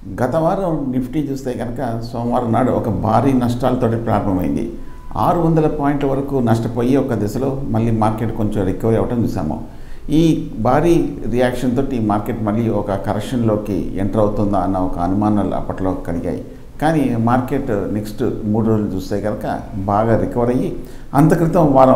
గత వారం నిఫ్టీ చూస్తే కనుక సోమవారం నాడు ఒక భారీ నష్టాలతోటి ప్రారంభమైంది ఆరు వందల పాయింట్ల వరకు నష్టపోయి ఒక దిశలో మళ్ళీ మార్కెట్ కొంచెం రికవరీ అవ్వటం చూసాము ఈ భారీ రియాక్షన్ తోటి మార్కెట్ మళ్ళీ ఒక కరెక్షన్లోకి ఎంటర్ అవుతుందా అన్న ఒక అనుమానాలు అప్పట్లో కలిగాయి కానీ మార్కెట్ నెక్స్ట్ మూడు రోజులు చూస్తే కనుక బాగా రికవర్ అయ్యి అంత క్రితం వారం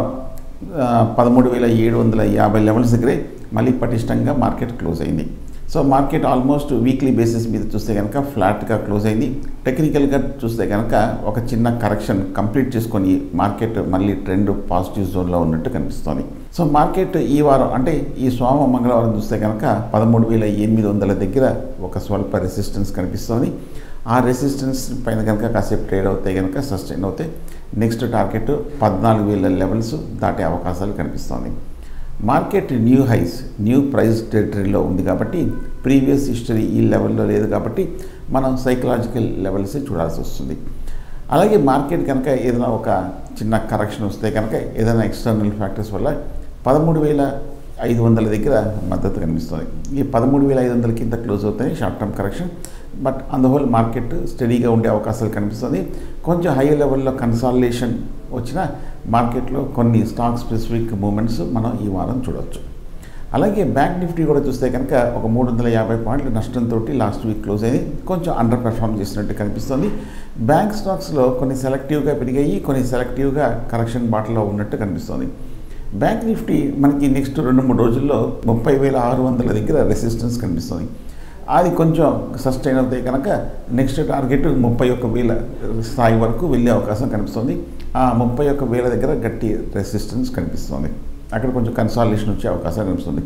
పదమూడు వేల ఏడు వందల యాభై లెవెల్స్ దగ్గరే మళ్ళీ పటిష్టంగా మార్కెట్ క్లోజ్ అయింది so market almost weekly basis మీద చూస్తే కనుక ఫ్లాట్గా క్లోజ్ అయింది టెక్నికల్గా చూస్తే కనుక ఒక చిన్న కరెక్షన్ కంప్లీట్ చేసుకొని మార్కెట్ మళ్ళీ ట్రెండ్ పాజిటివ్ జోన్లో ఉన్నట్టు కనిపిస్తోంది సో మార్కెట్ ఈ వారం అంటే ఈ సోమ మంగళవారం చూస్తే కనుక పదమూడు వేల ఎనిమిది వందల దగ్గర ఒక స్వల్ప రెసిస్టెన్స్ కనిపిస్తోంది ఆ రెసిస్టెన్స్ పైన కనుక కాసేపు ట్రేడ్ అవుతాయి కనుక సస్టైన్ అవుతాయి నెక్స్ట్ టార్గెట్ పద్నాలుగు వేల లెవెల్స్ దాటే అవకాశాలు కనిపిస్తోంది market new highs new price టెరిటరీలో ఉంది కాబట్టి ప్రీవియస్ హిస్టరీ ఈ లెవెల్లో లేదు కాబట్టి మనం సైకలాజికల్ లెవెల్స్ చూడాల్సి వస్తుంది అలాగే మార్కెట్ కనుక ఏదైనా ఒక చిన్న కరెక్షన్ వస్తే కనుక ఏదైనా ఎక్స్టర్నల్ ఫ్యాక్టర్స్ వల్ల పదమూడు వేల ఐదు వందల దగ్గర మద్దతు కనిపిస్తుంది ఈ పదమూడు వేల ఐదు వందల కింద క్లోజ్ అవుతాయి short term correction but on the whole market స్టడీగా ఉండే అవకాశాలు కనిపిస్తుంది కొంచెం హై లెవెల్లో కన్సాలిడేషన్ వచ్చిన మార్కెట్లో కొన్ని స్టాక్ స్పెసిఫిక్ మూమెంట్స్ మనం ఈ వారం చూడవచ్చు అలాగే బ్యాంక్ నిఫ్టీ కూడా చూస్తే కనుక ఒక మూడు వందల యాభై పాయింట్ల నష్టంతో లాస్ట్ వీక్ క్లోజ్ అయింది కొంచెం అండర్ పెర్ఫామ్ చేసినట్టు కనిపిస్తుంది బ్యాంక్ స్టాక్స్లో కొన్ని సెలెక్టివ్గా పెరిగాయి కొన్ని సెలెక్టివ్గా కరెక్షన్ బాటలో ఉన్నట్టు కనిపిస్తుంది బ్యాంక్ నిఫ్టీ మనకి నెక్స్ట్ రెండు మూడు రోజుల్లో ముప్పై వేల ఆరు వందల దగ్గర రెసిస్టెన్స్ కనిపిస్తుంది అది కొంచెం సస్టైన్ అవుతాయి కనుక నెక్స్ట్ టార్గెట్ ముప్పై ఒక్క వేల స్థాయి వరకు వెళ్ళే అవకాశం కనిపిస్తుంది ఆ ముప్పై ఒక్క వేల దగ్గర గట్టి రెసిస్టెన్స్ కనిపిస్తుంది అక్కడ కొంచెం కన్సాలిడేషన్ వచ్చే అవకాశం కనిపిస్తుంది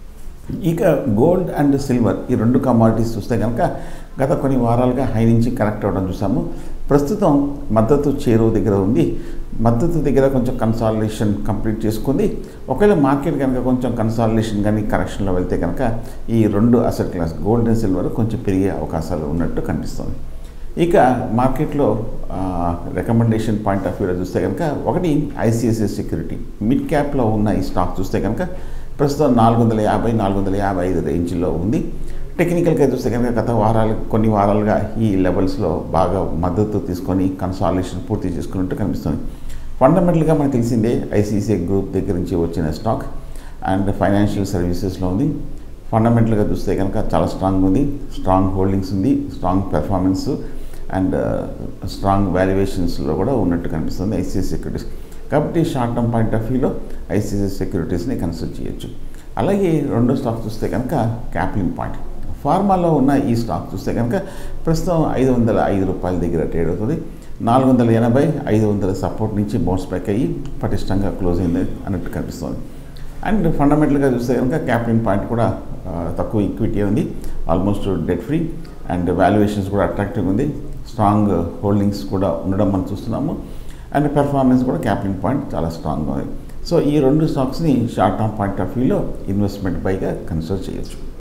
ఇక గోల్డ్ అండ్ సిల్వర్ ఈ రెండు కమాడిటీస్ చూస్తే కనుక గత కొన్ని వారాలుగా హై నుంచి కరెక్ట్ అవ్వడం చూసాము ప్రస్తుతం మద్దతు చేరువ దగ్గర ఉంది మద్దతు దగ్గర కొంచెం కన్సాలిడేషన్ కంప్లీట్ చేసుకుంది ఒకవేళ మార్కెట్ కనుక కొంచెం కన్సాలిడేషన్ కానీ కరెక్షన్లో వెళ్తే కనుక ఈ రెండు asset class gold and silver కొంచెం పెరిగే అవకాశాలు ఉన్నట్టు కనిపిస్తుంది ఇక మార్కెట్లో రికమెండేషన్ పాయింట్ ఆఫ్ వ్యూలో చూస్తే కనుక ఒకటి ఐసిఐసిఐ సెక్యూరిటీ మిడ్ క్యాప్లో ఉన్న ఈ స్టాక్ చూస్తే కనుక ప్రస్తుతం నాలుగు వందల యాభై నాలుగు వందల యాభై ఐదు రేంజ్లో ఉంది టెక్నికల్గా చూస్తే కనుక గత వారాలు కొన్ని వారాలుగా ఈ లెవెల్స్లో బాగా మద్దతు తీసుకొని కన్సాలేషన్ పూర్తి చేసుకున్నట్టు కనిపిస్తుంది ఫండమెంటల్గా మనకు తెలిసిందే ఐసీసీఐ గ్రూప్ దగ్గర నుంచి వచ్చిన స్టాక్ అండ్ ఫైనాన్షియల్ సర్వీసెస్లో ఉంది ఫండమెంటల్గా చూస్తే కనుక చాలా స్ట్రాంగ్ ఉంది స్ట్రాంగ్ హోల్డింగ్స్ ఉంది స్ట్రాంగ్ పెర్ఫార్మెన్స్ అండ్ స్ట్రాంగ్ వాల్యుయేషన్స్లో కూడా ఉన్నట్టు కనిపిస్తుంది ఐసీసీ సెక్యూరిటీస్ కాబట్టి షార్ట్ టర్మ్ పాయింట్ ఆఫ్ వ్యూలో ఐసీసీ సెక్యూరిటీస్ని కన్సిడర్ చేయొచ్చు అలాగే రెండో స్టాక్ చూస్తే కనుక క్యాప్లిన్ పాయింట్ ఫార్మాలో ఉన్న ఈ స్టాక్ చూస్తే కనుక ప్రస్తుతం ఐదు వందల ఐదు రూపాయల దగ్గర ట్రేడ్ అవుతుంది నాలుగు వందల ఎనభై ఐదు వందల సపోర్ట్ నుంచి బౌన్స్ బ్యాక్ అయ్యి పటిష్టంగా క్లోజ్ అయింది అన్నట్టు కనిపిస్తుంది అండ్ ఫండమెంటల్గా చూస్తే కనుక క్యాప్లిన్ పాయింట్ కూడా తక్కువ ఈక్విటీ ఉంది almost debt free and valuations కూడా అట్రాక్టివ్ ఉంది స్ట్రాంగ్ హోల్డింగ్స్ కూడా ఉండడం మనం చూస్తున్నాము అండ్ పెర్ఫార్మెన్స్ కూడా క్యాప్లిన్ పాయింట్ చాలా స్ట్రాంగ్గా ఉంది సో ఈ రెండు స్టాక్స్ని షార్ట్ టర్మ్ పాయింట్ ఆఫ్ వ్యూలో ఇన్వెస్ట్మెంట్ బైగా కన్సిడర్ చేయొచ్చు